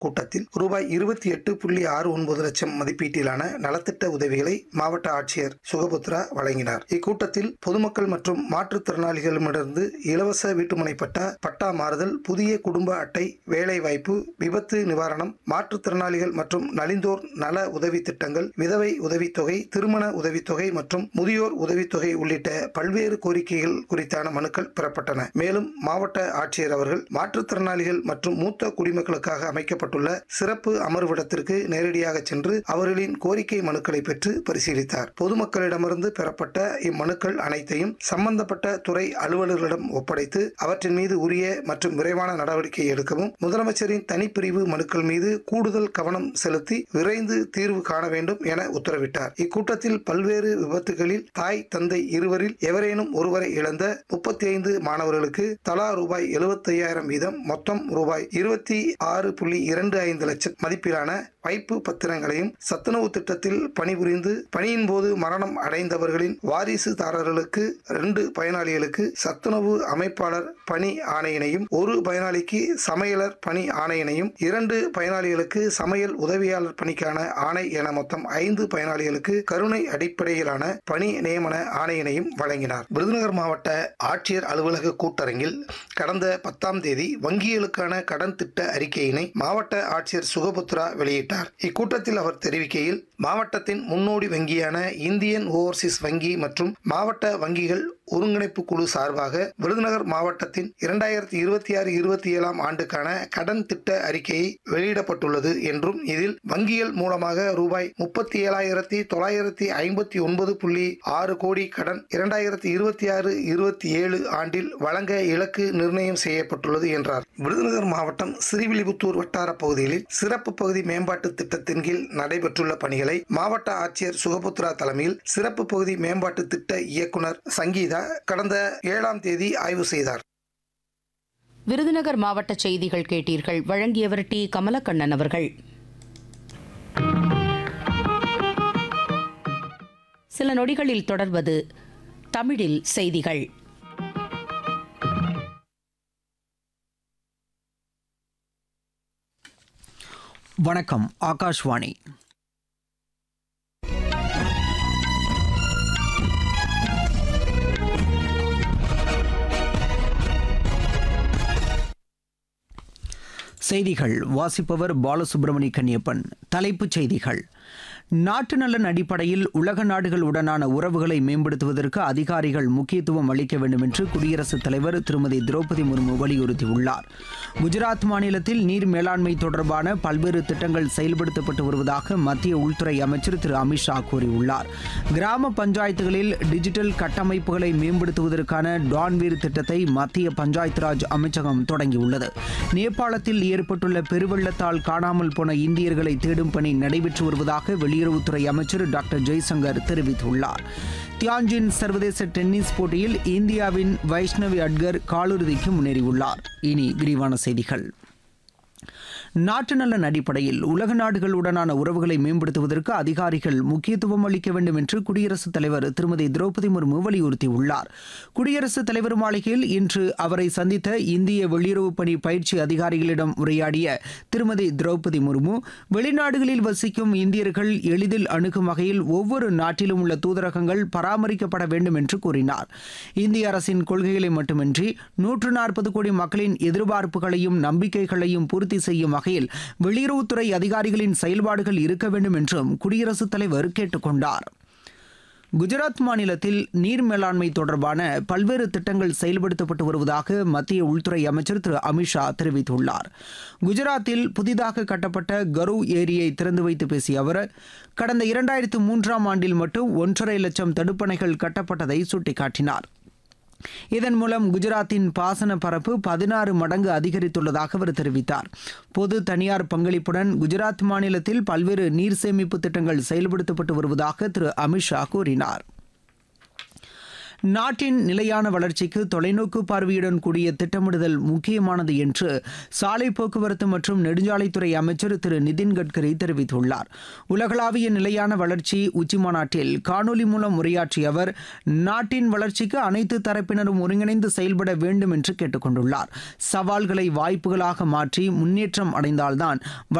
கூட்டத்தில் ரூபாய் இருபத்தி எட்டு புள்ளி ஆறு ஒன்பது லட்சம் மதிப்பீட்டிலான நலத்திட்ட உதவிகளை மாவட்ட ஆட்சியர் சுகபுத்ரா வழங்கினார் இக்கூட்டத்தில் பொதுமக்கள் மற்றும் மாற்றுத்திறனாளிகளிடமிருந்து இலவச வீட்டுமனை பட்டா பட்டா மாறுதல் புதிய குடும்ப அட்டை வேலைவாய்ப்பு விபத்து நிவாரணம் மாற்றுத்திறனாளிகள் மற்றும் நலிந்தோர் நல உதவி திட்டங்கள் விதவை உதவித்தொகை திருமண உதவித்தொகை மற்றும் முதியோர் உதவித்தொகை உள்ளிட்ட பல்வேறு கோரிக்கைகள் குறித்தான மனுக்கள் பெறப்பட்டன மேலும் மாவட்ட ஆட்சியர் அவர்கள் மாற்றுத்திறனாளிகள் மற்றும் மூத்த குடிமக்களுக்காக அமைக்கப்பட்டுள்ள சிறப்பு அமர்விடத்திற்கு நேரடியாக சென்று அவர்களின் கோரிக்கை மனுக்களை பெற்று பரிசீலித்தார் பொதுமக்களிடமிருந்து பெறப்பட்ட இம்மனுக்கள் அனைத்தையும் சம்பந்தப்பட்ட துறை அலுவலர்களிடம் ஒப்படைத்து அவற்றின் மீது உரிய மற்றும் விரைவான நடவடிக்கை எடுக்கவும் முதலமைச்சரின் தனிப்பிரிவு மனுக்கள் மீது கூடுதல் கவனம் செலுத்தி விரைந்து தீர்வு காண வேண்டும் என உத்தரவிட்டார் இக்கூட்டத்தில் பல்வேறு விபத்துகளில் தாய் தந்தை இருவரில் எவரேனும் ஒருவரை இழந்த முப்பத்தி ஐந்து மாணவர்களுக்கு தலா ரூபாய் எழுபத்தையாயிரம் வீதம் மொத்தம் ரூபாய் இருபத்தி ஆறு புள்ளி இரண்டு ஐந்து லட்சம் மதிப்பிலான வைப்பு பத்திரங்களையும் சத்துணவு திட்டத்தில் பணிபுரிந்து பணியின் போது மரணம் அடைந்தவர்களின் வாரிசுதாரர்களுக்கு ரெண்டு பயனாளிகளுக்கு சத்துணவு அமைப்பாளர் பணி ஆணையினையும் ஒரு பயனாளிக்கு சமையலர் பணி ஆணையினையும் இரண்டு பயனாளிகளுக்கு சமையல் உதவியாளர் பணிக்கான ஆணை என மொத்தம் ஐந்து பயனாளிகளுக்கு கருணை அடிப்படையிலான பணி நியமன ஆணையினையும் வழங்கினார் விருதுநகர் மாவட்ட ஆட்சியர் அலுவலக கூட்டரங்கில் கடந்த பத்தாம் தேதி வங்கிகளுக்கான கடன் திட்ட அறிக்கையினை மாவட்ட ஆட்சியர் சுகபுத்ரா வெளியிட்டார் இக்கூட்டத்தில் அவர் தெரிவிக்கையில் மாவட்டத்தின் முன்னோடி வங்கியான இந்தியன் ஓவர்சீஸ் வங்கி மற்றும் மாவட்ட வங்கிகள் ஒருங்கிணைப்பு குழு சார்பாக விருதுநகர் மாவட்டத்தின் இரண்டாயிரத்தி இருபத்தி ஆறு இருபத்தி ஏழாம் ஆண்டுக்கான கடன் திட்ட அறிக்கையை வெளியிடப்பட்டுள்ளது என்றும் இதில் வங்கிகள் மூலமாக ரூபாய் முப்பத்தி ஏழாயிரத்தி தொள்ளாயிரத்தி ஐம்பத்தி ஒன்பது புள்ளி ஆறு கோடி கடன் இரண்டாயிரத்தி இருபத்தி ஆறு இருபத்தி ஏழு ஆண்டில் வழங்க இலக்கு நிர்ணயம் செய்யப்பட்டுள்ளது என்றார் விருதுநகர் மாவட்டம் ஸ்ரீவில்லிபுத்தூர் வட்டார பகுதிகளில் சிறப்பு பகுதி மேம்பாட்டு திட்டத்தின் கீழ் நடைபெற்றுள்ள பணிகளை மாவட்ட ஆட்சியர் சுகபுத்ரா தலைமையில் சிறப்பு பகுதி மேம்பாட்டு திட்ட இயக்குனர் சங்கீதா கடந்த ஏழாம் தேதி ஆய்வு செய்தார் விருதுநகர் மாவட்ட செய்திகள் கேட்டீர்கள் வழங்கியவர் டி கமலக்கண்ணன் அவர்கள் சில நொடிகளில் தொடர்வது தமிழில் செய்திகள் வணக்கம் ஆகாஷ்வாணி செய்திகள் வாசிப்பவர் பாலசுப்ரமணி கன்னியப்பன் தலைப்புச் செய்திகள் நாட்டு நலன் அடிப்படையில் உலக நாடுகளுடனான உறவுகளை மேம்படுத்துவதற்கு அதிகாரிகள் முக்கியத்துவம் அளிக்க வேண்டும் என்று குடியரசுத் தலைவர் திருமதி திரௌபதி முர்மு வலியுறுத்தியுள்ளார் குஜராத் மாநிலத்தில் நீர் மேலாண்மை தொடர்பான பல்வேறு திட்டங்கள் செயல்படுத்தப்பட்டு வருவதாக மத்திய உள்துறை அமைச்சர் திரு அமித்ஷா கூறியுள்ளார் கிராம பஞ்சாயத்துகளில் டிஜிட்டல் கட்டமைப்புகளை மேம்படுத்துவதற்கான டான்வீர் திட்டத்தை மத்திய பஞ்சாயத்து ராஜ் அமைச்சகம் தொடங்கியுள்ளது நேபாளத்தில் ஏற்பட்டுள்ள பெருவெள்ளத்தால் காணாமல் போன இந்தியர்களை தேடும் பணி நடைபெற்று வருவதாக வெளியுறவுத்துறை அமைச்சர் டாக்டர் ஜெய்சங்கர் தெரிவித்துள்ளார் தியான்ஜின் சர்வதேச டென்னிஸ் போட்டியில் இந்தியாவின் வைஷ்ணவி அட்கர் காலிறுதிக்கு முன்னேறியுள்ளார் இனி விரிவான செய்திகள் நாட்டு நலன் அடிப்படையில் உலக நாடுகளுடனான உறவுகளை மேம்படுத்துவதற்கு அதிகாரிகள் முக்கியத்துவம் அளிக்க வேண்டும் என்று குடியரசுத் தலைவர் திருமதி திரௌபதி முர்மு வலியுறுத்தியுள்ளார் குடியரசுத் தலைவர் மாளிகையில் இன்று அவரை சந்தித்த இந்திய வெளியுறவு பணி பயிற்சி அதிகாரிகளிடம் உரையாடிய திருமதி திரௌபதி முர்மு வெளிநாடுகளில் வசிக்கும் இந்தியர்கள் எளிதில் அணுகும் வகையில் ஒவ்வொரு நாட்டிலும் உள்ள தூதரகங்கள் பராமரிக்கப்பட வேண்டும் என்று கூறினார் இந்திய அரசின் கொள்கைகளை மட்டுமின்றி நூற்று நாற்பது கோடி மக்களின் எதிர்பார்ப்புகளையும் நம்பிக்கைகளையும் பூர்த்தி செய்யும் வகையில் வெளியுறவுத்துறை அதிகாரிகளின் செயல்பாடுகள் இருக்க வேண்டும் என்றும் குடியரசுத் தலைவர் கேட்டுக்கொண்டார் குஜராத் மாநிலத்தில் நீர் மேலாண்மை தொடர்பான பல்வேறு திட்டங்கள் செயல்படுத்தப்பட்டு வருவதாக மத்திய உள்துறை அமைச்சர் திரு அமித்ஷா தெரிவித்துள்ளார் குஜராத்தில் புதிதாக கட்டப்பட்ட கரூ ஏரியை திறந்து வைத்து பேசிய அவர் கடந்த இரண்டாயிரத்து மூன்றாம் ஆண்டில் மட்டும் ஒன்றரை லட்சம் தடுப்பணைகள் கட்டப்பட்டதை சுட்டிக்காட்டினார் இதன் மூலம் குஜராத்தின் பாசன பரப்பு பதினாறு மடங்கு அதிகரித்துள்ளதாக அவர் தெரிவித்தார் பொது தனியார் பங்களிப்புடன் குஜராத் மாநிலத்தில் பல்வேறு நீர் சேமிப்பு திட்டங்கள் செயல்படுத்தப்பட்டு வருவதாக திரு அமித்ஷா கூறினார் நாட்டின் நிலையான வளர்ச்சிக்கு தொலைநோக்கு பார்வையுடன் கூடிய திட்டமிடுதல் முக்கியமானது என்று சாலை போக்குவரத்து மற்றும் நெடுஞ்சாலைத்துறை அமைச்சர் திரு நிதின் கட்கரி தெரிவித்துள்ளார் உலகளாவிய நிலையான வளர்ச்சி உச்சிமாநாட்டில் காணொலி மூலம் உரையாற்றிய அவர் நாட்டின் வளர்ச்சிக்கு அனைத்து தரப்பினரும் ஒருங்கிணைந்து செயல்பட வேண்டும் என்று கேட்டுக்கொண்டுள்ளார் சவால்களை வாய்ப்புகளாக மாற்றி முன்னேற்றம் அடைந்தால்தான்